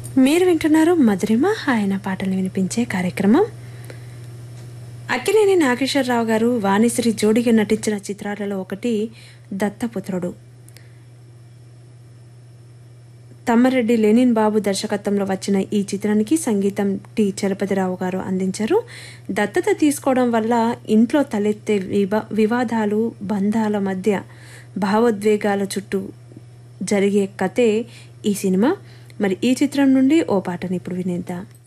మీరు వింటున్నారు మధురిమ ఆయన పాటలు వినిపించే కార్యక్రమం అక్కినేని నాగేశ్వరరావు గారు వాణిశ్రీ జోడిగా నటించిన చిత్రాలలో ఒకటి దత్తపుత్రుడు తమ్మారెడ్డి లెనిన్ బాబు దర్శకత్వంలో వచ్చిన ఈ చిత్రానికి సంగీతం టి చలపతిరావు గారు అందించారు దత్తత తీసుకోవడం వల్ల ఇంట్లో తలెత్తే వివా వివాదాలు బంధాల మధ్య భావోద్వేగాల చుట్టూ జరిగే కథే ఈ సినిమా మరి ఈ చిత్రం నుండి ఓ పాటని ఇప్పుడు వినేద్దాం